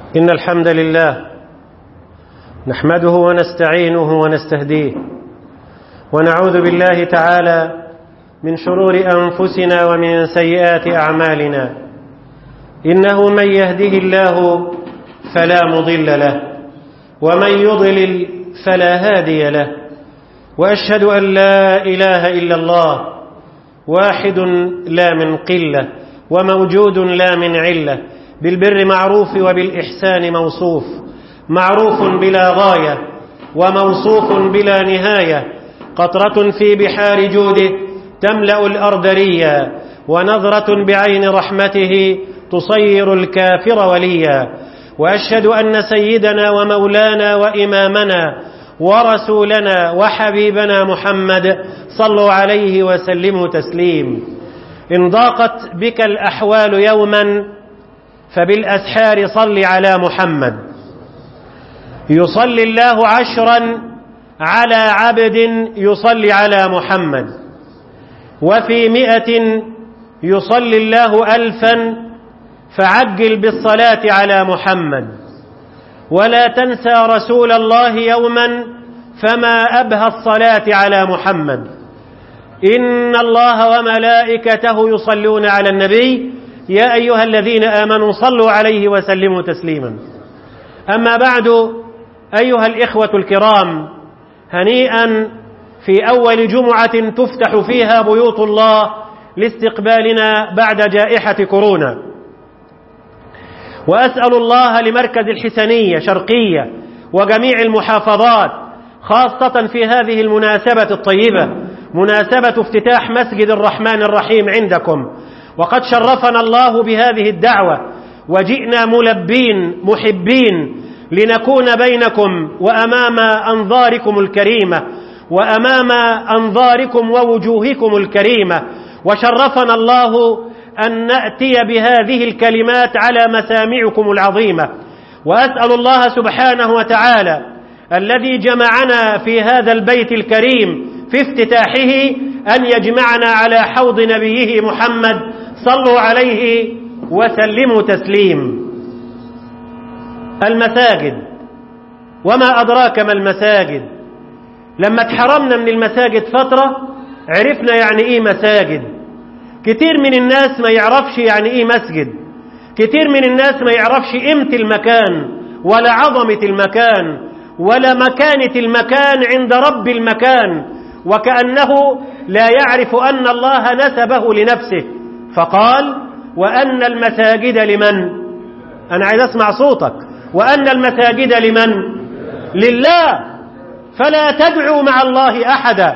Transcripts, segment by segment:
إن الحمد لله نحمده ونستعينه ونستهديه ونعوذ بالله تعالى من شرور أنفسنا ومن سيئات أعمالنا إنه من يهده الله فلا مضل له ومن يضلل فلا هادي له وأشهد أن لا إله إلا الله واحد لا من قلة وموجود لا من علة بالبر معروف وبالإحسان موصوف معروف بلا غاية وموصوف بلا نهاية قطرة في بحار جوده تملأ الأرض ريا ونظرة بعين رحمته تصير الكافر وليا وأشهد أن سيدنا ومولانا وإمامنا ورسولنا وحبيبنا محمد صلوا عليه وسلموا تسليم إن ضاقت بك الأحوال يوما فبالأسحار صل على محمد يصلي الله عشرا على عبد يصلي على محمد وفي مئة يصلي الله ألفا فعجل بالصلاة على محمد ولا تنسى رسول الله يوما فما أبهى الصلاة على محمد إن الله وملائكته يصلون على النبي يا أيها الذين آمنوا صلوا عليه وسلموا تسليما أما بعد أيها الإخوة الكرام هنيئا في أول جمعة تفتح فيها بيوت الله لاستقبالنا بعد جائحة كورونا وأسأل الله لمركز الحسنية شرقية وجميع المحافظات خاصة في هذه المناسبة الطيبة مناسبة افتتاح مسجد الرحمن الرحيم عندكم وقد شرفنا الله بهذه الدعوة وجئنا ملبين محبين لنكون بينكم وأمام أنظاركم الكريمة وأمام أنظاركم ووجوهكم الكريمة وشرفنا الله أن نأتي بهذه الكلمات على مسامعكم العظيمة وأسأل الله سبحانه وتعالى الذي جمعنا في هذا البيت الكريم في افتتاحه أن يجمعنا على حوض نبيه محمد صلوا عليه وسلموا تسليم المساجد وما أدراك ما المساجد لما اتحرمنا من المساجد فترة عرفنا يعني إيه مساجد كتير من الناس ما يعرفش يعني إيه مسجد كتير من الناس ما يعرفش قيمة المكان ولا عظمة المكان ولا مكانة المكان عند رب المكان وكأنه لا يعرف أن الله نسبه لنفسه فقال وأن المساجد لمن أنا عايز أسمع صوتك وأن المساجد لمن لله فلا تدعوا مع الله أحدا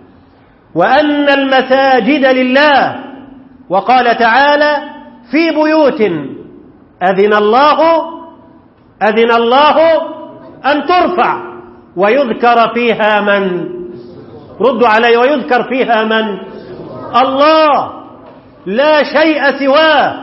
وأن المساجد لله وقال تعالى في بيوت أذن الله أذن الله أن ترفع ويذكر فيها من ردوا علي ويذكر فيها من الله لا شيء سواه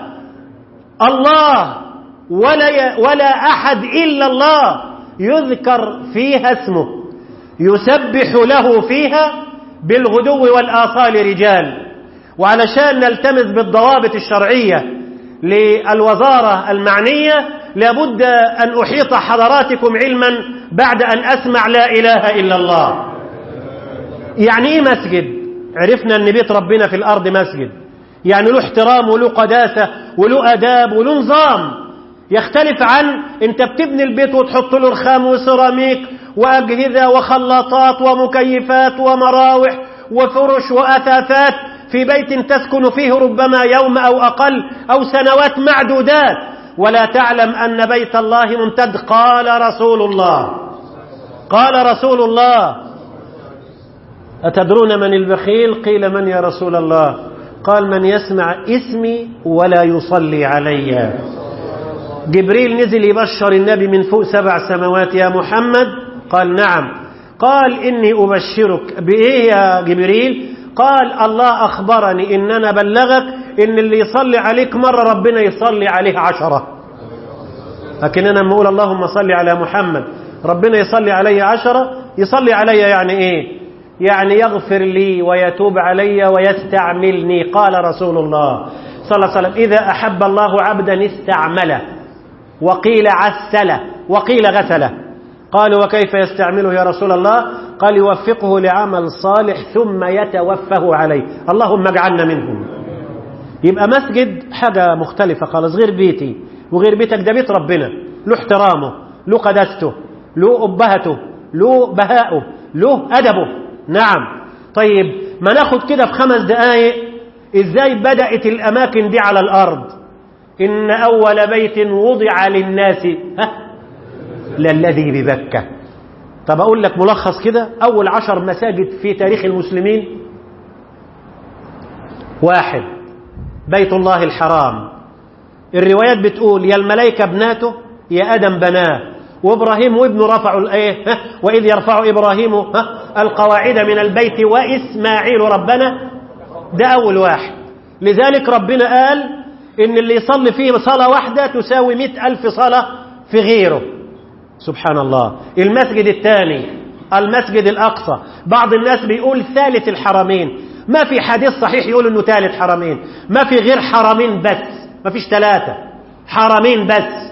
الله ولا, ولا أحد إلا الله يذكر فيها اسمه يسبح له فيها بالغدو والآصال رجال وعلشان نلتمس بالضوابط الشرعية للوزارة المعنية لابد أن أحيط حضراتكم علما بعد أن أسمع لا إله إلا الله يعني إيه مسجد عرفنا أن بيت ربنا في الأرض مسجد يعني له احترام وله قداسة وله أداب وله نظام يختلف عن انت بتبني البيت وتحط له رخام وسيراميك وأجهزة وخلاطات ومكيفات ومراوح وفرش وأثاثات في بيت تسكن فيه ربما يوم أو أقل أو سنوات معدودات ولا تعلم أن بيت الله ممتد قال رسول الله قال رسول الله أتدرون من البخيل قيل من يا رسول الله قال من يسمع اسمي ولا يصلي علي جبريل نزل يبشر النبي من فوق سبع سماوات يا محمد قال نعم قال إني أبشرك بإيه يا جبريل قال الله أخبرني إن أنا بلغك إن اللي يصلي عليك مرة ربنا يصلي عليه عشرة لكن أنا لما أقول اللهم صل على محمد ربنا يصلي علي عشرة يصلي علي يعني إيه يعني يغفر لي ويتوب علي ويستعملني قال رسول الله صلى الله عليه وسلم إذا أحب الله عبدا استعمله وقيل عسله وقيل غسله قالوا وكيف يستعمله يا رسول الله قال يوفقه لعمل صالح ثم يتوفه عليه اللهم اجعلنا منهم يبقى مسجد حاجة مختلفة خالص غير بيتي وغير بيتك ده بيت ربنا له احترامه له قداسته له أبهته له بهاءه له أدبه نعم طيب ما ناخد كده في خمس دقايق ازاي بدأت الأماكن دي على الأرض إن أول بيت وضع للناس ها للذي ببكة طب أقول لك ملخص كده أول عشر مساجد في تاريخ المسلمين واحد بيت الله الحرام الروايات بتقول يا الملائكة بناته يا آدم بناه وإبراهيم وابنه رفعوا الإيه ها؟ وإذ يرفع إبراهيم ها؟ القواعد من البيت وإسماعيل ربنا ده أول واحد لذلك ربنا قال إن اللي يصلي فيه صلاة واحدة تساوي مئة ألف صلاة في غيره سبحان الله المسجد الثاني المسجد الأقصى بعض الناس بيقول ثالث الحرمين ما في حديث صحيح يقول انه ثالث حرمين ما في غير حرمين بس ما فيش ثلاثة حرمين بس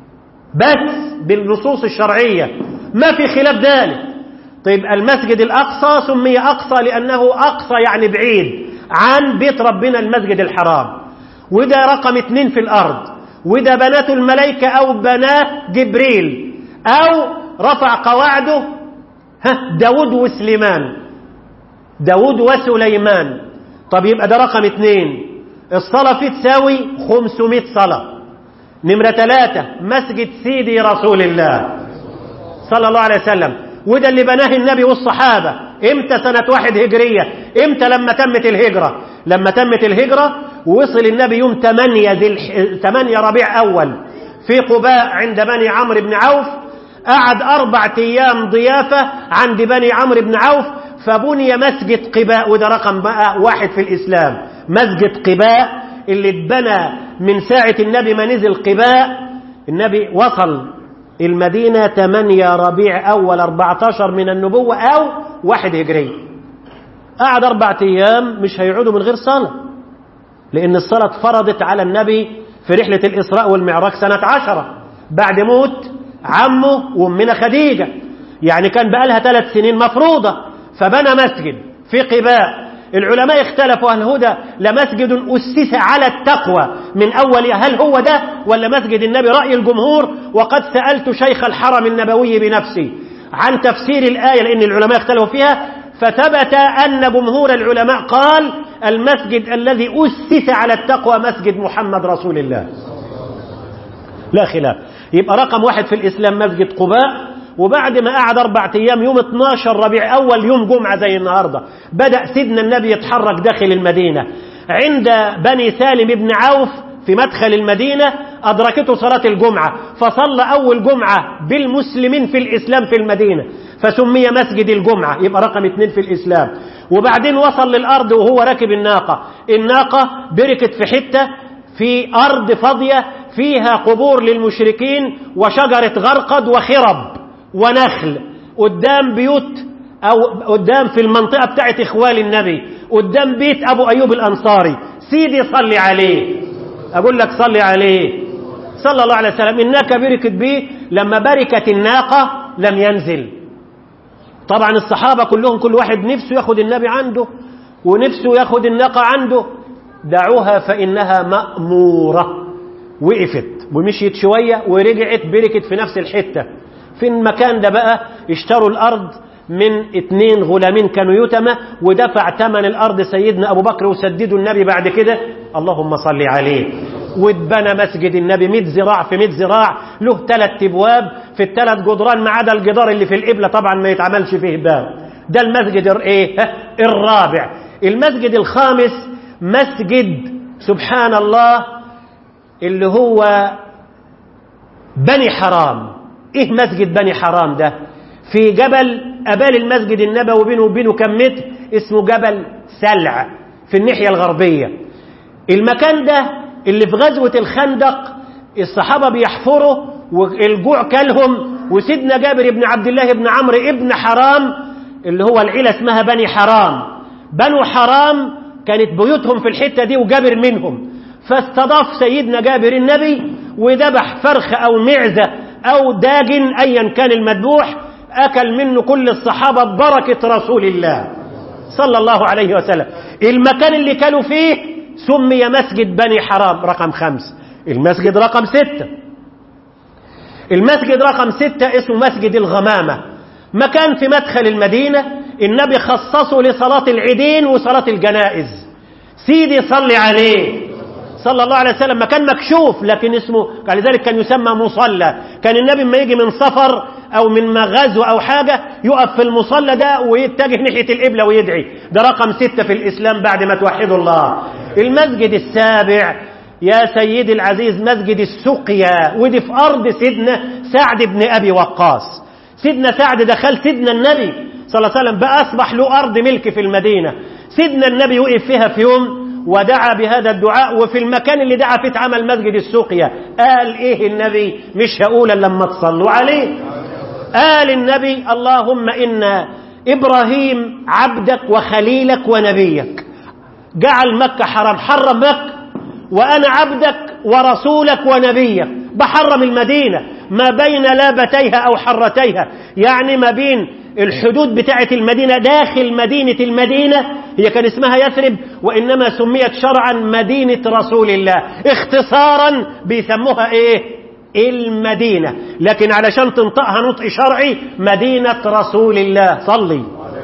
بس بالنصوص الشرعية ما في خلاف ذلك طيب المسجد الأقصى سمي أقصى لأنه أقصى يعني بعيد عن بيت ربنا المسجد الحرام وده رقم اتنين في الأرض وده بنات الملائكة أو بنات جبريل أو رفع قواعده ها داود وسليمان داود وسليمان طب يبقى ده رقم اتنين الصلاة فيه تساوي 500 صلاة نمرة ثلاثة مسجد سيدي رسول الله صلى الله عليه وسلم وده اللي بناه النبي والصحابة امتى سنة واحد هجرية امتى لما تمت الهجرة لما تمت الهجرة ووصل النبي يوم 8 ذي الح... 8 ربيع أول في قباء عند بني عمرو بن عوف قعد أربعة أيام ضيافة عند بني عمرو بن عوف فبني مسجد قباء وده رقم بقى واحد في الإسلام مسجد قباء اللي اتبنى من ساعة النبي ما نزل قباء النبي وصل المدينة 8 ربيع أول 14 من النبوة أو واحد هجري قعد أربعة أيام مش هيقعدوا من غير صلاة لأن الصلاة فرضت على النبي في رحلة الإسراء والمعراج سنة عشرة بعد موت عمه وأمنا خديجة يعني كان بقالها ثلاث سنين مفروضة فبنى مسجد في قباء العلماء اختلفوا هل هدى لمسجد أسس على التقوى من أول هل هو ده ولا مسجد النبي رأي الجمهور وقد سألت شيخ الحرم النبوي بنفسي عن تفسير الآية لأن العلماء اختلفوا فيها فثبت أن جمهور العلماء قال المسجد الذي أسس على التقوى مسجد محمد رسول الله لا خلاف يبقى رقم واحد في الإسلام مسجد قباء وبعد ما قعد أربعة أيام يوم 12 ربيع أول يوم جمعة زي النهاردة بدأ سيدنا النبي يتحرك داخل المدينة عند بني سالم بن عوف في مدخل المدينة أدركته صلاة الجمعة فصلى أول جمعة بالمسلمين في الإسلام في المدينة فسمي مسجد الجمعة يبقى رقم اثنين في الإسلام وبعدين وصل للأرض وهو راكب الناقة الناقة بركت في حتة في أرض فاضية فيها قبور للمشركين وشجرة غرقد وخرب ونخل قدام بيوت أو قدام في المنطقة بتاعت إخوال النبي قدام بيت أبو أيوب الأنصاري سيدي صلي عليه أقول لك صلي عليه صلى الله عليه وسلم الناقة بركت بيه لما بركت الناقة لم ينزل طبعا الصحابة كلهم كل واحد نفسه ياخد النبي عنده ونفسه ياخد الناقة عنده دعوها فإنها مأمورة وقفت ومشيت شوية ورجعت بركت في نفس الحتة في المكان ده بقى اشتروا الأرض من اتنين غلامين كانوا يتمى ودفع ثمن الأرض سيدنا أبو بكر وسددوا النبي بعد كده اللهم صل عليه واتبنى مسجد النبي 100 ذراع في 100 ذراع له ثلاث ابواب في الثلاث جدران ما عدا الجدار اللي في القبله طبعا ما يتعملش فيه باب ده المسجد ايه الرابع المسجد الخامس مسجد سبحان الله اللي هو بني حرام ايه مسجد بني حرام ده في جبل أبال المسجد النبوي بينه وبينه كم متر اسمه جبل سلع في الناحية الغربية المكان ده اللي في غزوة الخندق الصحابة بيحفروا والجوع كلهم وسيدنا جابر بن عبد الله بن عمرو ابن حرام اللي هو العيلة اسمها بني حرام بنو حرام كانت بيوتهم في الحتة دي وجابر منهم فاستضاف سيدنا جابر النبي وذبح فرخ أو معزة أو داجن أيا كان المذبوح أكل منه كل الصحابة ببركة رسول الله صلى الله عليه وسلم المكان اللي كانوا فيه سمي مسجد بني حرام رقم خمس المسجد رقم ستة المسجد رقم ستة اسمه مسجد الغمامة مكان في مدخل المدينة النبي خصصه لصلاة العيدين وصلاة الجنائز سيدي صلي عليه صلى الله عليه وسلم مكان مكشوف لكن اسمه لذلك كان يسمى مصلى كان النبي لما يجي من سفر او من غزو او حاجة يقف في المصلى ده ويتجه ناحية القبلة ويدعي ده رقم ستة في الاسلام بعد ما توحدوا الله المسجد السابع يا سيدي العزيز مسجد السقيا ودي في ارض سيدنا سعد بن ابي وقاص سيدنا سعد دخل سيدنا النبي صلى الله عليه وسلم بقى اصبح له ارض ملك في المدينة سيدنا النبي وقف فيها في يوم ودعا بهذا الدعاء وفي المكان اللي دعا فيه اتعمل مسجد السقيا قال ايه النبي مش هقول الا لما تصلوا عليه قال النبي اللهم إن إبراهيم عبدك وخليلك ونبيك جعل مكة حرام حرم مكة وأنا عبدك ورسولك ونبيك بحرم المدينة ما بين لابتيها أو حرتيها يعني ما بين الحدود بتاعة المدينة داخل مدينة المدينة هي كان اسمها يثرب وإنما سميت شرعا مدينة رسول الله اختصارا بيسموها ايه المدينة لكن علشان تنطقها نطق شرعي مدينة رسول الله صلي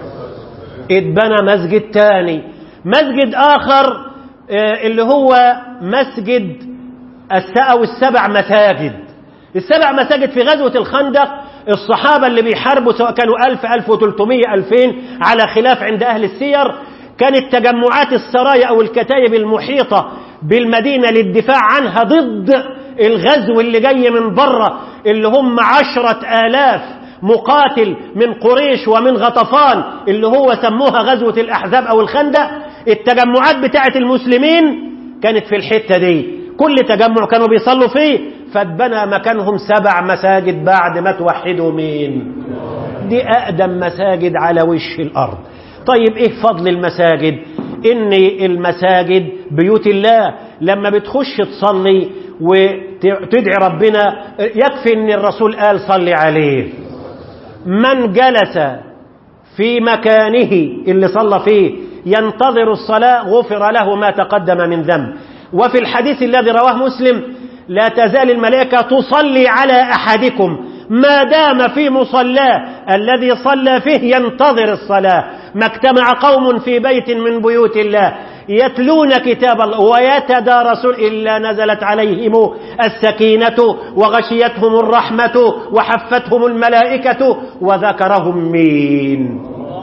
اتبنى مسجد تاني مسجد آخر اللي هو مسجد أو السبع مساجد السبع مساجد في غزوة الخندق الصحابة اللي بيحاربوا سواء كانوا ألف ألف وتلتمية ألفين على خلاف عند أهل السير كانت تجمعات السرايا أو الكتايب المحيطة بالمدينة للدفاع عنها ضد الغزو اللي جاي من بره اللي هم عشرة آلاف مقاتل من قريش ومن غطفان اللي هو سموها غزوة الأحزاب أو الخندق التجمعات بتاعة المسلمين كانت في الحتة دي كل تجمع كانوا بيصلوا فيه فاتبنى مكانهم سبع مساجد بعد ما توحدوا مين دي أقدم مساجد على وش الأرض طيب إيه فضل المساجد إن المساجد بيوت الله لما بتخش تصلي وتدعي ربنا يكفي ان الرسول قال صلي عليه من جلس في مكانه اللي صلى فيه ينتظر الصلاة غفر له ما تقدم من ذنب وفي الحديث الذي رواه مسلم لا تزال الملائكة تصلي على أحدكم ما دام في مصلاه الذي صلى فيه ينتظر الصلاة ما اجتمع قوم في بيت من بيوت الله يتلون كتاب الله ويتدارسون إلا نزلت عليهم السكينة وغشيتهم الرحمة وحفتهم الملائكة وذكرهم مين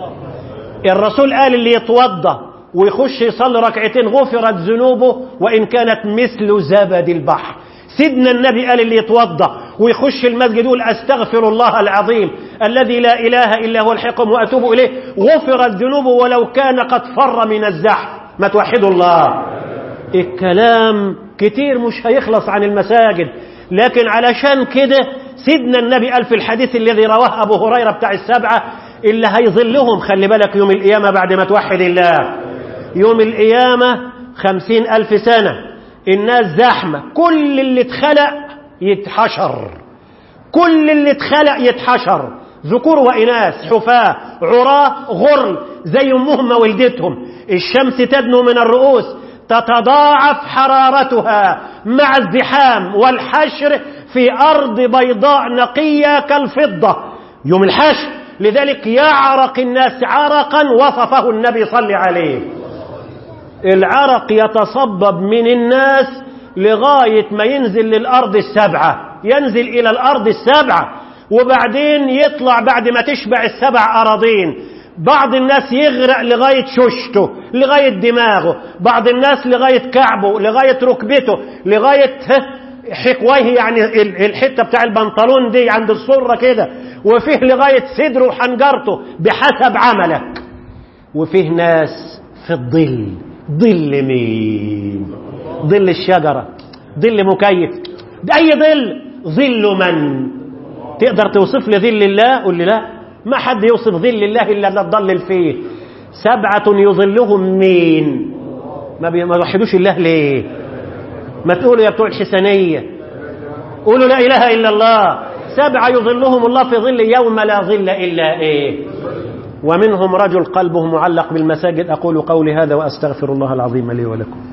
الرسول قال اللي يتوضى ويخش يصلي ركعتين غفرت ذنوبه وإن كانت مثل زبد البحر سيدنا النبي قال اللي يتوضى ويخش المسجد يقول استغفر الله العظيم الذي لا اله الا هو الحكم واتوب اليه غفرت ذنوبه ولو كان قد فر من الزحف ما توحدوا الله الكلام كتير مش هيخلص عن المساجد لكن علشان كده سيدنا النبي قال في الحديث الذي رواه ابو هريره بتاع السبعه اللي هيظلهم خلي بالك يوم القيامه بعد ما توحد الله يوم القيامه خمسين الف سنه الناس زحمه كل اللي اتخلق يتحشر كل اللي اتخلق يتحشر ذكور وإناث حفاة عراة غرل زي أمهم ولدتهم الشمس تدنو من الرؤوس تتضاعف حرارتها مع الزحام والحشر في أرض بيضاء نقية كالفضة يوم الحشر لذلك يعرق الناس عرقا وصفه النبي صلى عليه العرق يتصبب من الناس لغاية ما ينزل للأرض السبعة ينزل إلى الأرض السبعة وبعدين يطلع بعد ما تشبع السبع أراضين بعض الناس يغرق لغاية ششته لغاية دماغه بعض الناس لغاية كعبه لغاية ركبته لغاية حقويه يعني الحتة بتاع البنطلون دي عند السرة كده وفيه لغاية صدره وحنجرته بحسب عملك وفيه ناس في الظل ظل مين ظل الشجرة ظل مكيف ده أي ظل ظل من تقدر توصف لي ظل الله قول لي لا ما حد يوصف ظل الله إلا اللي تضلل فيه سبعة يظلهم مين ما بيوحدوش الله ليه ما تقولوا يا بتوع الحسنية قولوا لا إله إلا الله سبعة يظلهم الله في ظل يوم لا ظل إلا إيه ومنهم رجل قلبه معلق بالمساجد أقول قولي هذا وأستغفر الله العظيم لي ولكم